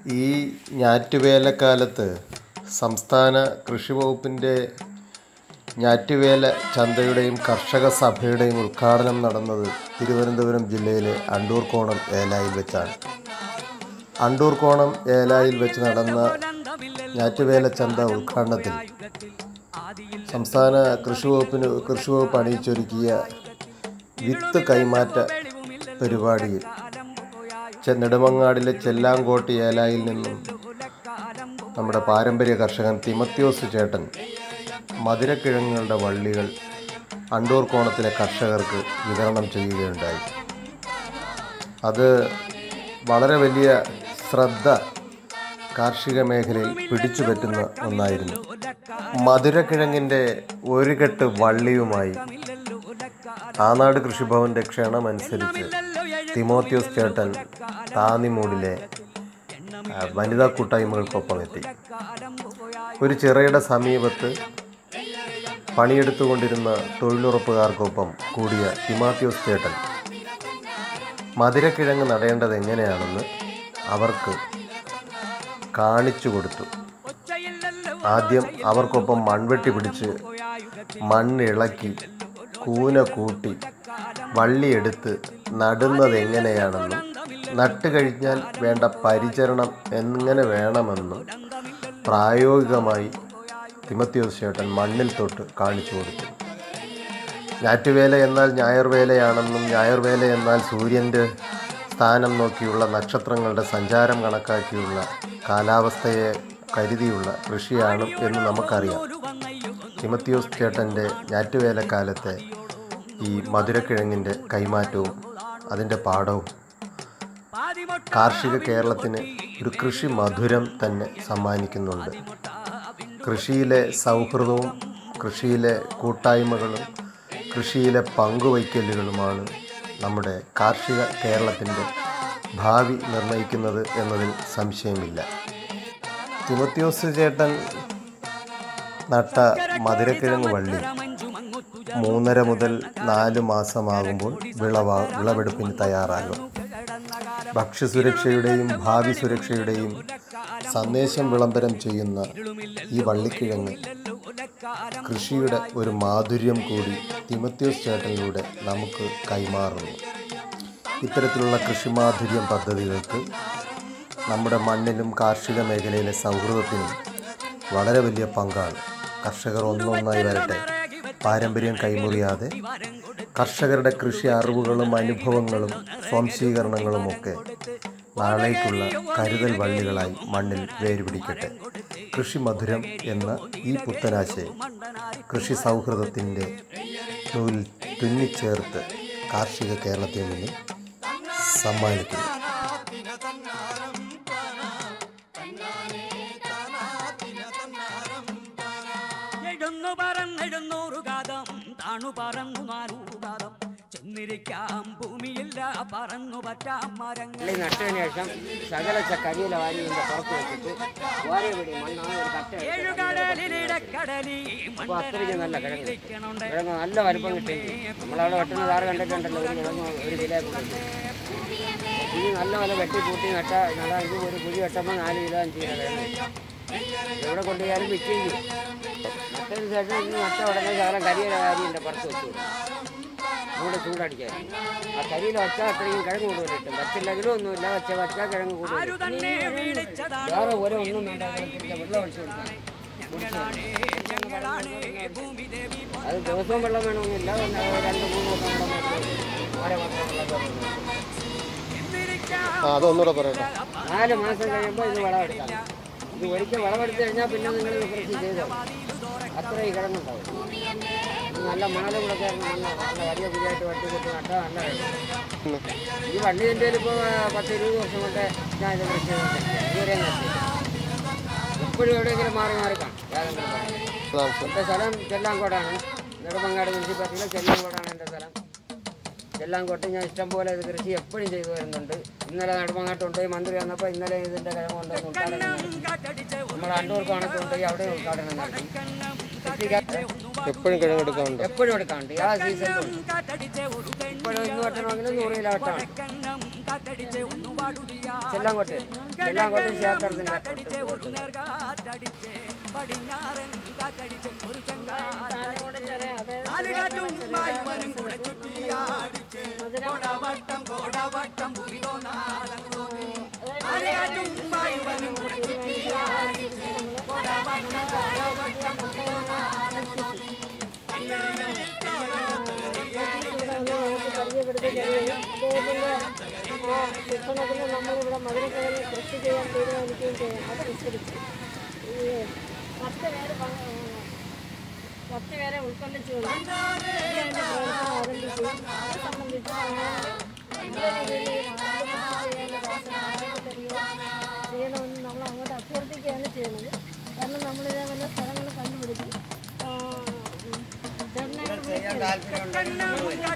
ഈ ഞാറ്റുവേലക്കാലത്ത് സംസ്ഥാന കൃഷി വകുപ്പിൻ്റെ ഞാറ്റുവേല ചന്തയുടെയും കർഷക സഭയുടെയും ഉദ്ഘാടനം നടന്നത് തിരുവനന്തപുരം ജില്ലയിലെ അണ്ടൂർക്കോണം ഏലായിൽ വെച്ചാണ് അണ്ടൂർക്കോണം ഏലായിൽ വെച്ച് നടന്ന ഞാറ്റുവേല ചന്ത ഉദ്ഘാടനത്തിൽ സംസ്ഥാന കൃഷി വകുപ്പിന് കൃഷി വകുപ്പ് അണിയിച്ചൊരുക്കിയ വിത്ത് കൈമാറ്റ പരിപാടിയിൽ ചെ- നെടുമങ്ങാടിലെ ചെല്ലാങ്കോട്ട് ഏലായിൽ നിന്നും നമ്മുടെ പാരമ്പര്യ കർഷകൻ തിമത്യോസ് ചേട്ടൻ മധുരക്കിഴങ്ങുകളുടെ വള്ളികൾ അണ്ടൂർ കോണത്തിലെ കർഷകർക്ക് വിതരണം ചെയ്യുകയുണ്ടായി അത് വളരെ വലിയ ശ്രദ്ധ കാർഷിക മേഖലയിൽ പിടിച്ചു പറ്റുന്ന ഒന്നായിരുന്നു മധുരക്കിഴങ്ങിൻ്റെ ഒരു കെട്ട് വള്ളിയുമായി ആനാട് കൃഷിഭവന്റെ ക്ഷണമനുസരിച്ച് തിമോത്യോസ് ചേട്ടൻ താന്നിമൂടിലെ ആ, വനിതാ കൂട്ടായ്മകൾക്കൊപ്പം എത്തി ഒരു ചിറയുടെ സമീപത്ത് പണിയെടുത്തുകൊണ്ടിരുന്ന തൊഴിലുറപ്പുകാർക്കൊപ്പം കൂടിയ തിമാത്യോസ് ചേട്ടൻ മധുരക്കിഴങ്ങ് നടേണ്ടത് എങ്ങനെയാണെന്ന് അവർക്ക് കാണിച്ചു കൊടുത്തു ആദ്യം അവർക്കൊപ്പം മൺവെട്ടി പിടിച്ച് മണ്ണിളക്കി കൂന കൂട്ടി വള്ളിയെടുത്ത് നടുന്നത് എങ്ങനെയാണെന്നും നട്ട് കഴിഞ്ഞാൽ വേണ്ട പരിചരണം എങ്ങനെ വേണമെന്നും പ്രായോഗികമായി തിമത്യോസ് ചേട്ടൻ മണ്ണിൽ തൊട്ട് കാണിച്ചു കൊടുത്തു ഞാറ്റുവേല എന്നാൽ ഞായർവേലയാണെന്നും ഞായർവേല എന്നാൽ സൂര്യൻ്റെ സ്ഥാനം നോക്കിയുള്ള നക്ഷത്രങ്ങളുടെ സഞ്ചാരം കണക്കാക്കിയുള്ള കാലാവസ്ഥയെ കരുതിയുള്ള കൃഷിയാണ് എന്ന് നമുക്കറിയാം തിമത്യോസ് ചേട്ടൻ്റെ ഞാറ്റുവേലക്കാലത്തെ ഈ മധുരക്കിഴങ്ങിൻ്റെ കൈമാറ്റവും അതിൻ്റെ പാഠവും കാർഷിക കേരളത്തിന് ഒരു കൃഷി മധുരം തന്നെ സമ്മാനിക്കുന്നുണ്ട് കൃഷിയിലെ സൗഹൃദവും കൃഷിയിലെ കൂട്ടായ്മകളും കൃഷിയിലെ പങ്കുവയ്ക്കലുകളുമാണ് നമ്മുടെ കാർഷിക കേരളത്തിൻ്റെ ഭാവി നിർണ്ണയിക്കുന്നത് എന്നതിൽ സംശയമില്ല തിമത്യോസ് ചേട്ടൻ നട്ട മധുരക്കിഴങ്ങ് വള്ളി മൂന്നര മുതൽ നാല് മാസമാകുമ്പോൾ വിളവാ വിളവെടുപ്പിന് തയ്യാറാകും ഭക്ഷ്യസുരക്ഷയുടെയും ഭാവി സുരക്ഷയുടെയും സന്ദേശം വിളംബരം ചെയ്യുന്ന ഈ വള്ളിക്കിഴങ്ങ് കൃഷിയുടെ ഒരു മാധുര്യം കൂടി തിമത്യോസ് ചേട്ടനിലൂടെ നമുക്ക് കൈമാറുന്നു ഇത്തരത്തിലുള്ള കൃഷിമാധുര്യം പദ്ധതികൾക്ക് നമ്മുടെ മണ്ണിലും കാർഷിക മേഖലയിലെ സൗഹൃദത്തിനും വളരെ വലിയ പങ്കാണ് കർഷകർ ഒന്നൊന്നായി വരട്ടെ പാരമ്പര്യം കൈമുറിയാതെ കർഷകരുടെ കൃഷി അറിവുകളും അനുഭവങ്ങളും സ്വാംശീകരണങ്ങളുമൊക്കെ നാളേക്കുള്ള കരുതൽ വള്ളികളായി മണ്ണിൽ വേരുപിടിക്കട്ടെ കൃഷി മധുരം എന്ന ഈ പുത്തനാശയം കൃഷി സൗഹൃദത്തിൻ്റെ നൂലിൽ തുന്നിച്ചേർത്ത് കാർഷിക കേരളത്തിൽ നിന്ന് സമ്മാനിക്കുന്നു എഴുന്നു പറന്നെഴുന്നൂറു കാതം താണു പറന്നു നാനൂറു കാതം ചെന്നിരിക്കാം ഭൂമിയില്ല പറന്നു പറ്റാം മരങ്ങൾ പള്ളി നട്ടതിന് ശേഷം സകല ച- കരിയില വാരി ഇതിന്റെ പുറത്ത് വെച്ചിട്ട് ഓരോ പിടി മണ്ണാണ് ഒരു കട്ട എടുത്ത് ഏഴുകടലിലിടക്കടലി അപ്പോൾ അത്രയ്ക്ക് നല്ല കിഴങ്ങ് കിഴങ്ങ് നല്ല വലുപ്പം കിട്ടി നമ്മളവിടെ വെട്ടുന്ന താറ് കണ്ടിട്ടുണ്ടല്ലോ ഒരു കിഴങ്ങ് ഒരു കിലോ കൊടുക്കും ഇത് നല്ല വില വെട്ടി കൂട്ടി നട്ട നട ഇത് ഒരു കുഴി വെട്ടുമ്പോൾ നാല് കിലോ അഞ്ച് കിലോ കിഴങ്ങ് എവിടെ കൊണ്ടുപോയാലും വിൽക്കുകയും ചെയ്യും നട്ടതിന് ശേഷം ഇന്ന് നട്ട ഉടനെ ശകലം കരിയില വാരി ഇതിന്റെ പുറത്ത് വെച്ചു കൂടെ ചൂടടിക്കാൻ ആ കരിയിൽ വച്ചാൽ അത്രയും കിഴങ്ങ് കൂടുതൽ കിട്ടും വച്ചില്ലെങ്കിലും ഒന്നുമില്ല വച്ച വച്ചാൽ കിഴങ്ങ് കൂടുതൽ ആരു തന്നെ വിളിച്ചതാണ് വേറെ ഓരോ ഒന്നും വേണ്ട ഇതിന്റെ വെള്ളം ഒഴിച്ചു കൊടുക്കാം ഞങ്ങളാണ് ഭൂമി ദേവി അത് ദിവസവും വെള്ളം വേണമെന്നില്ല ഒന്ന് രണ്ട് മൂന്ന് ദിവസം വെള്ളം വെച്ച് ഓരോ മാസം വെള്ളം തുറന്നു. ആ അതൊന്നുകൂടെ പറയട്ടെ നാല് മാസം കഴിയുമ്പോൾ ഇത് വളമെടുക്കാം ഇത് ഒരിക്കൽ വളമെടുത്ത് കഴിഞ്ഞാൽ പിന്നെ നിങ്ങൾ ഇത് കൃഷി ചെയ്തോ അത്ര ഈ കിഴങ്ങുണ്ടാവും ഇത് നല്ല മണലും കൂടെ ചേർന്ന് നല്ല നല്ല വലിയ പുതിയായിട്ട് വട്ടി കൊട്ടി നട്ടാൽ നല്ല കിഴങ്ങ് ഈ വണ്ടി എൻ്റെ ഇപ്പോൾ പത്ത് ഇരുപത് വർഷം കൊണ്ട് ഞാൻ ഇത് കൃഷി ചെയ്തിട്ടുണ്ട് ഇതുവരെ നിർത്തി എപ്പോഴും എവിടെയെങ്കിലും മാറി മാറി കാണും ഏതെങ്കിലും പറയും എൻ്റെ സ്ഥലം ചെല്ലാങ്കോടാണ് നെടുമങ്ങാട് മുനിസിപ്പാലിറ്റിയിലെ ചെല്ലാങ്കോടാണ് എൻ്റെ സ്ഥലം ചെല്ലാങ്കോട്ട് ഞാൻ ഇഷ്ടംപോലെ ഇത് കൃഷി എപ്പോഴും ചെയ്തു വരുന്നുണ്ട് ഇന്നലെ നെടുമങ്ങാട്ട് കൊണ്ടുപോയി മന്ത്രി വന്നപ്പോൾ ഇന്നലെ ഇതിൻ്റെ കിഴങ്ങ് കൊണ്ടുവന്ന് ഉദ്ഘാടനം നടത്തി നമ്മൾ അണ്ടൂർ കണക്ക് കൊണ്ടുപോയി അവിടെ ഉദ്ഘാടനം നടത്തി കൃഷിക്കാർ എപ്പോഴും കിഴങ്ങെടുക്കാറുണ്ട് എപ്പോഴും എടുക്കാറുണ്ട് ആ സീസണിലും ഇപ്പോഴും ഇന്ന് വെട്ടണമെങ്കിൽ നൂറ് കിലോ വെട്ടാണ് കാറ്റടിച്ച് ഒന്നു പാടുതിയാ ചെല്ലാങ്കോട്ട് ചെല്ലാങ്കോട്ട് ക്ഷേത്രത്തിൻ്റെ കാറ്റടിച്ച് ഒരു നേർകാറ്റടിച്ച് പടിഞ്ഞാറൻ കാറ്റടിച്ച് ഒരു ചെങ്കാറ്റും വായുവനും കൂടെ ചുറ്റിയാടിച്ച് കോടവട്ടം കോടവട്ടം ഭൂമിതോ നാടൻ തോന്നി ആലികാറ്റും വായുവനും കൂടെ ചുറ്റിയാടിച്ച് കോടവട്ടം കോടവട്ടം ഭൂമിതോ നാടൻ തോന്നി ശിക്ഷണത്തിന് നമ്മളിവിടെ മധുരക്കടലിൽ കൃഷി ചെയ്യാൻ തീരുമാനിക്കുകയും ചെയ്യും അതനുസരിച്ച് ഈ പത്ത് പേര് പങ്ക് പത്ത് പേരെ ഉൾക്കൊള്ളിച്ചുകൊണ്ട് ഈ അതിൻ്റെ പ്രവർത്തനം ആരംഭിച്ചു അത് സംബന്ധിച്ച് നല്ല രീതിയിൽ ആരോഗ്യ ചെയ്യണമെന്ന് നമ്മൾ അങ്ങോട്ട് അഭ്യർത്ഥിക്കുകയാണ് ചെയ്യുന്നത് കാരണം നമ്മളിതേ വല്ല സ്ഥലങ്ങൾ കണ്ടുപിടിച്ച് ആ, ധർണകൾ വിളിക്കുകയും